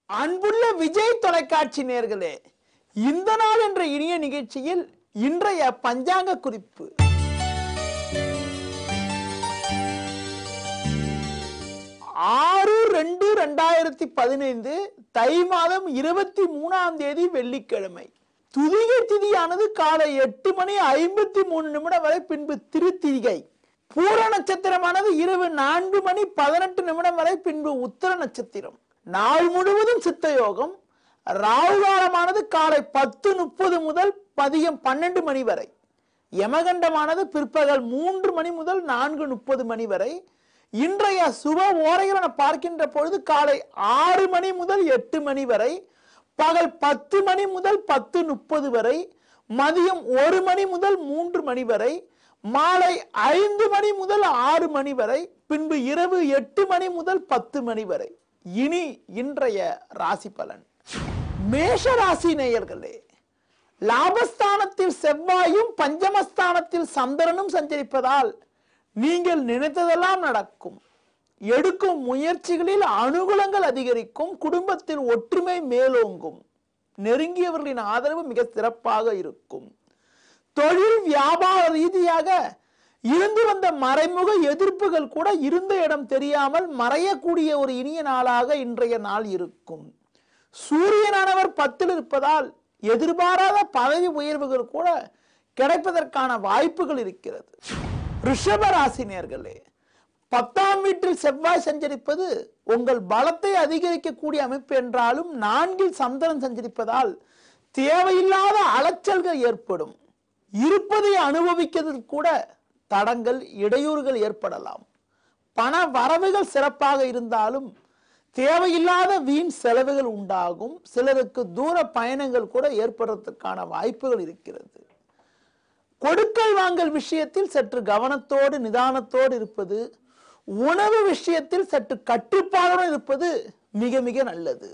அன்புள்ள விஜய் தொலைக்காட்சி நேர்களே இந்த நாள் என்ற இனிய நிகழ்ச்சியில் இன்றைய பஞ்சாங்க குறிப்பு ஆறு ரெண்டு ரெண்டாயிரத்தி பதினைந்து தை மாதம் இருபத்தி மூணாம் தேதி வெள்ளிக்கிழமை துதிகை திதியானது காலை எட்டு மணி ஐம்பத்தி மூணு நிமிடம் வரை பின்பு திருத்திதிகை பூர நட்சத்திரமானது இரவு நான்கு மணி பதினெட்டு நிமிடம் வரை பின்பு உத்தர நட்சத்திரம் நாள் முழுவதும் சித்த யோகம் ராகு காலமானது காலை பத்து முப்பது முதல் மதியம் பன்னெண்டு மணி வரை யமகண்டமானது பிற்பகல் மூன்று மணி முதல் நான்கு முப்பது மணி வரை இன்றைய சுப ஓரைகள் என பார்க்கின்ற பொழுது காலை ஆறு மணி முதல் எட்டு மணி வரை பகல் பத்து மணி முதல் பத்து முப்பது வரை மதியம் ஒரு மணி முதல் மூன்று மணி வரை மாலை ஐந்து மணி முதல் ஆறு மணி வரை பின்பு இரவு எட்டு மணி முதல் பத்து மணி வரை இனி இன்றைய ராசி பலன் மேஷ ராசி நேயர்களே லாபஸ்தானத்தில் செவ்வாயும் பஞ்சமஸ்தானத்தில் சந்திரனும் சஞ்சரிப்பதால் நீங்கள் நினைத்ததெல்லாம் நடக்கும் எடுக்கும் முயற்சிகளில் அனுகூலங்கள் அதிகரிக்கும் குடும்பத்தில் ஒற்றுமை மேலோங்கும் நெருங்கியவர்களின் ஆதரவு மிக சிறப்பாக இருக்கும் தொழில் வியாபார ரீதியாக இருந்து வந்த மறைமுக எதிர்ப்புகள் கூட இருந்த இடம் தெரியாமல் மறையக்கூடிய ஒரு இனிய நாளாக இன்றைய நாள் இருக்கும் சூரியனானவர் பத்தில் இருப்பதால் எதிர்பாராத பதவி உயர்வுகள் கூட கிடைப்பதற்கான வாய்ப்புகள் இருக்கிறது ரிஷப ராசினியர்களே பத்தாம் வீட்டில் செவ்வாய் சஞ்சரிப்பது உங்கள் பலத்தை அதிகரிக்கக்கூடிய அமைப்பு என்றாலும் நான்கில் சந்திரன் சஞ்சரிப்பதால் தேவையில்லாத அலைச்சல்கள் ஏற்படும் இருப்பதை அனுபவிக்கிறதில் கூட தடங்கள் இடையூறுகள் ஏற்படலாம் பண வரவுகள் சிறப்பாக இருந்தாலும் தேவையில்லாத வீண் செலவுகள் உண்டாகும் சிலருக்கு தூர பயணங்கள் கூட ஏற்படுறதுக்கான வாய்ப்புகள் இருக்கிறது கொடுக்கல் வாங்கல் விஷயத்தில் சற்று கவனத்தோடு நிதானத்தோடு இருப்பது உணவு விஷயத்தில் சற்று கட்டுப்பாடுடன் இருப்பது மிக மிக நல்லது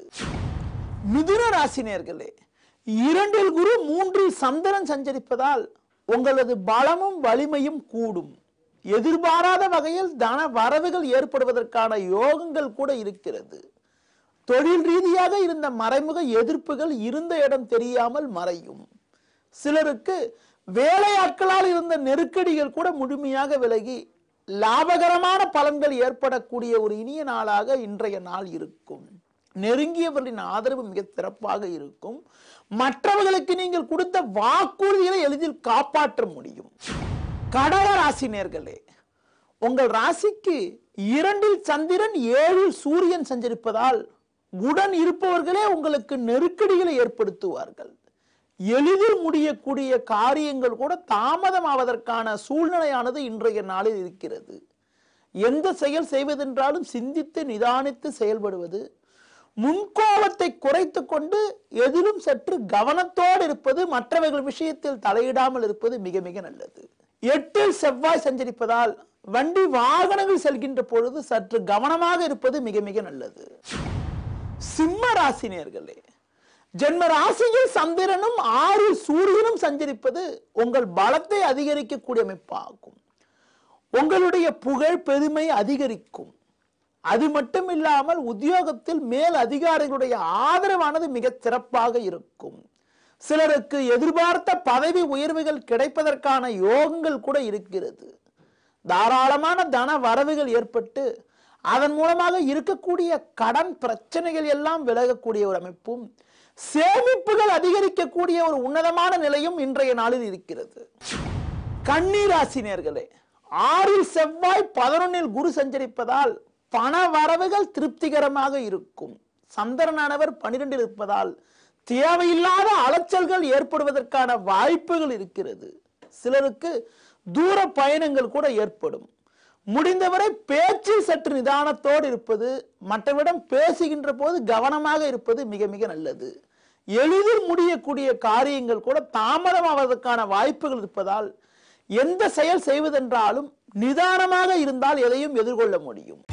மிதுன ராசினியர்களே இரண்டில் குரு மூன்றில் சந்திரன் சஞ்சரிப்பதால் உங்களது பலமும் வலிமையும் கூடும் எதிர்பாராத வகையில் தன வரவுகள் ஏற்படுவதற்கான யோகங்கள் கூட இருக்கிறது தொழில் ரீதியாக இருந்த மறைமுக எதிர்ப்புகள் இருந்த இடம் தெரியாமல் மறையும் சிலருக்கு வேலையாட்களால் இருந்த நெருக்கடிகள் கூட முழுமையாக விலகி லாபகரமான பலன்கள் ஏற்படக்கூடிய ஒரு இனிய நாளாக இன்றைய நாள் இருக்கும் நெருங்கியவர்களின் ஆதரவு மிக சிறப்பாக இருக்கும் மற்றவர்களுக்கு நீங்கள் கொடுத்த வாக்குறுதிகளை எளிதில் காப்பாற்ற முடியும் கடக ராசி நேர்களே உங்கள் ராசிக்கு இரண்டில் சந்திரன் ஏழில் சூரியன் சஞ்சரிப்பதால் உடன் இருப்பவர்களே உங்களுக்கு நெருக்கடிகளை ஏற்படுத்துவார்கள் எளிதில் முடியக்கூடிய காரியங்கள் கூட தாமதமாவதற்கான சூழ்நிலையானது இன்றைய நாளில் இருக்கிறது எந்த செயல் செய்வதென்றாலும் சிந்தித்து நிதானித்து செயல்படுவது முன்கோபத்தை குறைத்து கொண்டு எதிலும் சற்று கவனத்தோடு இருப்பது மற்றவர்கள் விஷயத்தில் தலையிடாமல் இருப்பது மிக மிக நல்லது எட்டில் செவ்வாய் சஞ்சரிப்பதால் வண்டி வாகனங்கள் செல்கின்ற பொழுது சற்று கவனமாக இருப்பது மிக மிக நல்லது சிம்ம ராசினியர்களே ஜென்ம ராசியில் சந்திரனும் ஆறில் சூரியனும் சஞ்சரிப்பது உங்கள் பலத்தை அதிகரிக்கக்கூடிய அமைப்பாகும் உங்களுடைய புகழ் பெருமை அதிகரிக்கும் அது மட்டும் இல்லாமல் உத்தியோகத்தில் மேல் அதிகாரிகளுடைய ஆதரவானது மிக சிறப்பாக இருக்கும் சிலருக்கு எதிர்பார்த்த பதவி உயர்வுகள் கிடைப்பதற்கான யோகங்கள் கூட இருக்கிறது தாராளமான தன வரவுகள் ஏற்பட்டு அதன் மூலமாக இருக்கக்கூடிய கடன் பிரச்சனைகள் எல்லாம் விலகக்கூடிய ஒரு அமைப்பும் சேமிப்புகள் அதிகரிக்கக்கூடிய ஒரு உன்னதமான நிலையும் இன்றைய நாளில் இருக்கிறது கண்ணீராசினியர்களே ஆறில் செவ்வாய் பதினொன்னில் குரு சஞ்சரிப்பதால் பண வரவுகள் திருப்திகரமாக இருக்கும் சந்திரனானவர் பனிரெண்டில் இருப்பதால் தேவையில்லாத அலைச்சல்கள் ஏற்படுவதற்கான வாய்ப்புகள் இருக்கிறது சிலருக்கு தூர பயணங்கள் கூட ஏற்படும் முடிந்தவரை பேச்சில் சற்று நிதானத்தோடு இருப்பது மற்றவரிடம் பேசுகின்ற போது கவனமாக இருப்பது மிக மிக நல்லது எளிதில் முடியக்கூடிய காரியங்கள் கூட தாமதமாவதற்கான வாய்ப்புகள் இருப்பதால் எந்த செயல் செய்வதென்றாலும் நிதானமாக இருந்தால் எதையும் எதிர்கொள்ள முடியும்